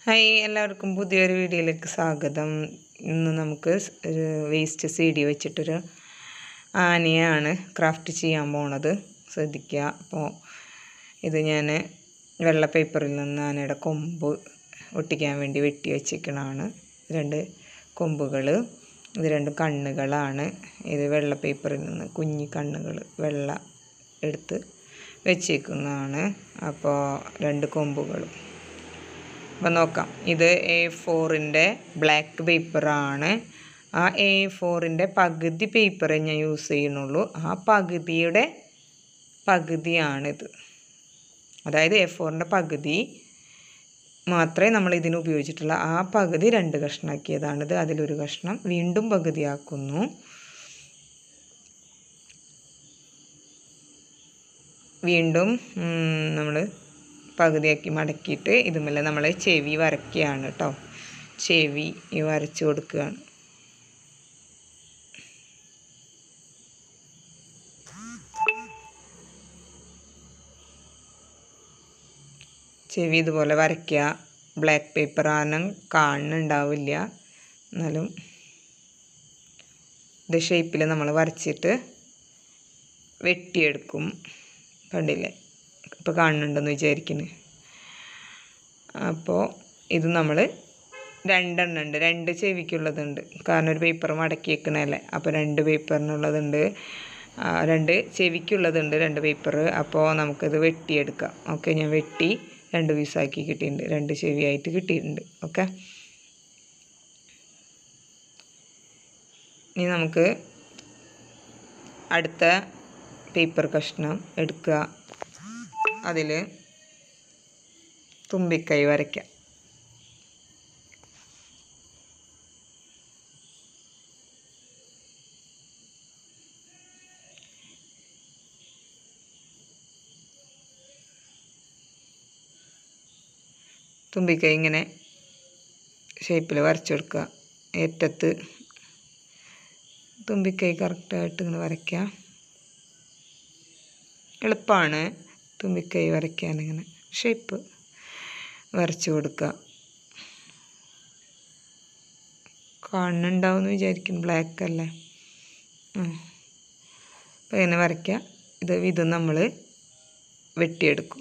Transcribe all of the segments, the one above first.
hi എല്ലാവർക്കും പുതിയൊരു വീഡിയോയിലേക്ക് സ്വാഗതം ഇന്ന് നമുക്ക് സ് ഒരു വേസ്റ്റ് സി ഡി വെച്ചിട്ടൊരു ആനയാണ് ക്രാഫ്റ്റ് ചെയ്യാൻ പോണത് ശ്രദ്ധിക്കുക അപ്പോൾ ഇത് ഞാൻ വെള്ള പേപ്പറിൽ നിന്ന് ആനയുടെ കൊമ്പ് ഒട്ടിക്കാൻ വേണ്ടി വെട്ടി വെച്ചിരിക്കണതാണ് രണ്ട് കൊമ്പുകൾ ഇത് രണ്ട് കണ്ണുകളാണ് ഇത് വെള്ള പേപ്പറിൽ നിന്ന് കുഞ്ഞി കണ്ണുകൾ വെള്ള എടുത്ത് വെച്ചേക്കുന്നതാണ് അപ്പോൾ രണ്ട് കൊമ്പുകളും അപ്പം നോക്കാം ഇത് എ ഫോറിൻ്റെ ബ്ലാക്ക് പേപ്പറാണ് ആ എ ഫോറിൻ്റെ പകുതി പേപ്പറേ ഞാൻ യൂസ് ചെയ്യുന്നുള്ളൂ ആ പകുതിയുടെ പകുതിയാണിത് അതായത് എ ഫോറിൻ്റെ പകുതി മാത്രമേ നമ്മൾ ഇതിന് ഉപയോഗിച്ചിട്ടുള്ള ആ പകുതി രണ്ട് കഷ്ണമാക്കിയതാണിത് അതിലൊരു കഷ്ണം വീണ്ടും പകുതിയാക്കുന്നു വീണ്ടും നമ്മൾ പകുതിയാക്കി മടക്കിയിട്ട് ഇതുമല്ല നമ്മൾ ചെവി വരയ്ക്കുകയാണ് കേട്ടോ ചെവി വരച്ചു കൊടുക്കുകയാണ് ചെവി ഇതുപോലെ വരയ്ക്കുക ബ്ലാക്ക് പേപ്പർ ആനം കാണുന്നുണ്ടാവില്ല എന്നാലും ഇത് ഷേപ്പിൽ നമ്മൾ വരച്ചിട്ട് വെട്ടിയെടുക്കും കണ്ടില്ലേ ഇപ്പോൾ കാണുന്നുണ്ടെന്ന് വിചാരിക്കുന്നു അപ്പോൾ ഇത് നമ്മൾ രണ്ടെണ്ണം ഉണ്ട് രണ്ട് ചെവിക്കുള്ളതുണ്ട് കാരണം ഒരു പേപ്പർ മടക്കി വെക്കണല്ലേ അപ്പോൾ രണ്ട് പേപ്പറിനുള്ളതുണ്ട് രണ്ട് ചെവിക്കുള്ളതുണ്ട് രണ്ട് പേപ്പർ അപ്പോൾ നമുക്കിത് വെട്ടിയെടുക്കാം ഓക്കെ ഞാൻ വെട്ടി രണ്ട് പീസാക്കി കിട്ടിയിട്ടുണ്ട് രണ്ട് ചെവിയായിട്ട് കിട്ടിയിട്ടുണ്ട് ഓക്കെ ഇനി നമുക്ക് അടുത്ത പേപ്പർ കഷ്ണം എടുക്കുക അതിൽ തുമ്പിക്കൈ വരയ്ക്കാം തുമ്പിക്കൈ ഇങ്ങനെ ഷേപ്പിൽ വരച്ചെടുക്കുക ഏറ്റത്ത് തുമ്പിക്കൈ കറക്റ്റായിട്ട് ഇങ്ങനെ വരയ്ക്കുക എളുപ്പമാണ് തുമ്പിക്കൈ വരയ്ക്കാൻ ഇങ്ങനെ ഷേപ്പ് വരച്ചു കൊടുക്കുക കാണുന്നുണ്ടാവുമെന്ന് വിചാരിക്കും ബ്ലാക്ക് അല്ലേ അപ്പോൾ ഇങ്ങനെ വരയ്ക്കുക ഇത് ഇത് നമ്മൾ വെട്ടിയെടുക്കും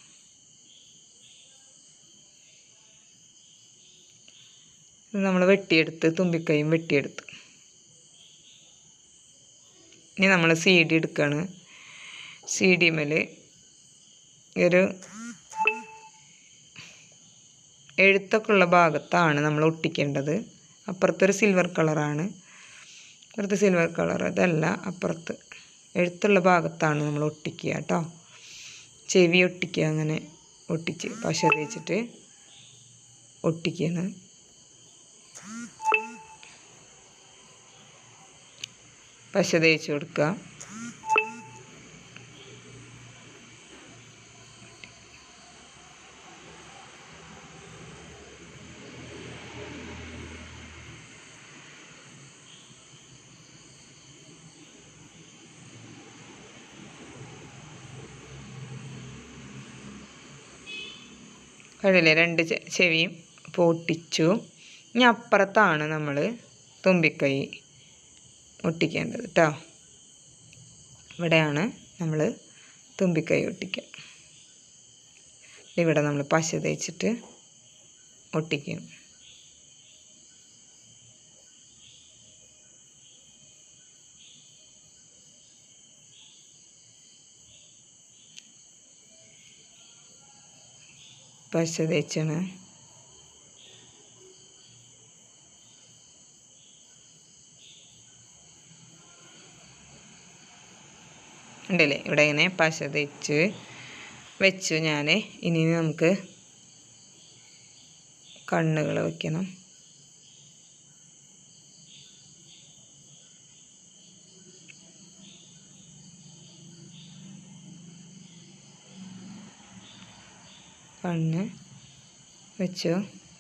ഇത് നമ്മൾ വെട്ടിയെടുത്ത് തുമ്പിക്കൈയും വെട്ടിയെടുത്ത് ഇനി നമ്മൾ സി ഡി എടുക്കുകയാണ് സി ഡി മേൽ ഒരു എഴുത്തൊക്കെ ഉള്ള ഭാഗത്താണ് നമ്മൾ ഒട്ടിക്കേണ്ടത് അപ്പുറത്തൊരു സിൽവർ കളറാണ് അപ്പുറത്ത് സിൽവർ കളർ അതല്ല അപ്പുറത്ത് എഴുത്തുള്ള ഭാഗത്താണ് നമ്മൾ ഒട്ടിക്കുക കേട്ടോ ചെവി ഒട്ടിക്കുക അങ്ങനെ ഒട്ടിച്ച് പശ തേച്ചിട്ട് ഒട്ടിക്കുകയാണ് പശ തേച്ച് കൊടുക്കുക കണ്ടില്ലേ രണ്ട് ചെവിയും പൊട്ടിച്ചു ഇനി അപ്പുറത്താണ് നമ്മൾ തുമ്പിക്കൈ ഒട്ടിക്കേണ്ടത് കേട്ടോ ഇവിടെയാണ് നമ്മൾ തുമ്പിക്കൈ ഒട്ടിക്കുക ഇവിടെ നമ്മൾ പശ തേച്ചിട്ട് ഒട്ടിക്കും പശ തേച്ചാണ് ഉണ്ടല്ലേ ഇവിടെ ഇങ്ങനെ പശ തേച്ച് വെച്ചു ഞാൻ ഇനി നമുക്ക് കണ്ണുകൾ വയ്ക്കണം കണ്ണ് വെച്ചു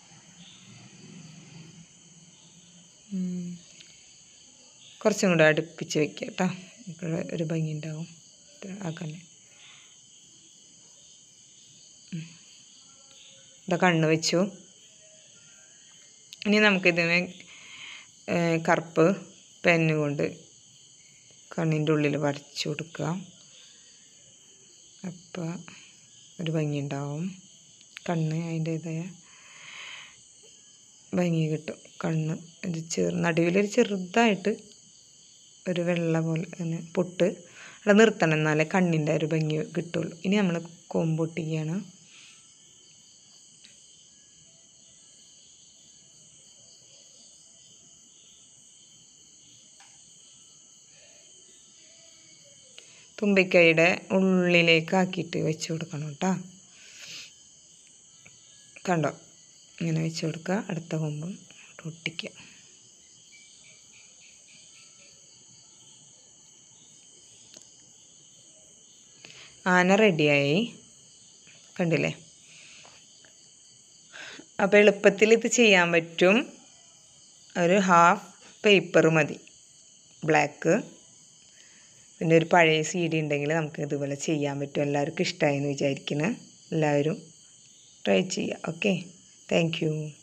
കുറച്ചും കൂടെ അടുപ്പിച്ച് വെക്കുക കേട്ടോ ഇവിടെ ഒരു ഭംഗി ഉണ്ടാവും ആക്കല്ലേ ഇതാ കണ്ണ് വെച്ചു ഇനി നമുക്കിതിനെ ഏഹ്, കറുപ്പ് പെന്ന് കൊണ്ട് കണ്ണിൻ്റെ ഉള്ളിൽ വരച്ചു കൊടുക്കുക അപ്പോൾ ഒരു ഭംഗി ഉണ്ടാവും കണ്ണ് അതിൻ്റേതായ ഭംഗി കിട്ടും കണ്ണ് ഒരു ചെറു നടുവിലൊരു ചെറുതായിട്ട് ഒരു വെള്ള പോലെ അങ്ങനെ പൊട്ട് അവിടെ നിർത്തണം എന്നാലേ കണ്ണിൻ്റെ ഒരു ഭംഗി കിട്ടുള്ളൂ ഇനി നമ്മൾ കൊമ്പൊട്ടിക്കുകയാണ് തുമ്പിക്കൈയുടെ ഉള്ളിലേക്ക് ആക്കിയിട്ട് വെച്ച് കൊടുക്കണം കേട്ടോ കണ്ടോ ഇങ്ങനെ വെച്ച് കൊടുക്കുക അടുത്ത കൊമ്പും ഒട്ടിക്കുക ആന റെഡിയായി കണ്ടില്ലേ അപ്പോൾ എളുപ്പത്തിൽ ഇത് ചെയ്യാൻ പറ്റും ഒരു ഹാഫ് പേപ്പർ മതി ബ്ലാക്ക് പിന്നെ ഒരു പഴയ സി ഡി ഉണ്ടെങ്കിൽ നമുക്ക് ഇതുപോലെ ചെയ്യാൻ പറ്റും എല്ലാവർക്കും ഇഷ്ടമായി എന്ന് വിചാരിക്കുന്നു എല്ലാവരും ട്രൈ ചെയ്യുക ഓക്കെ താങ്ക് യു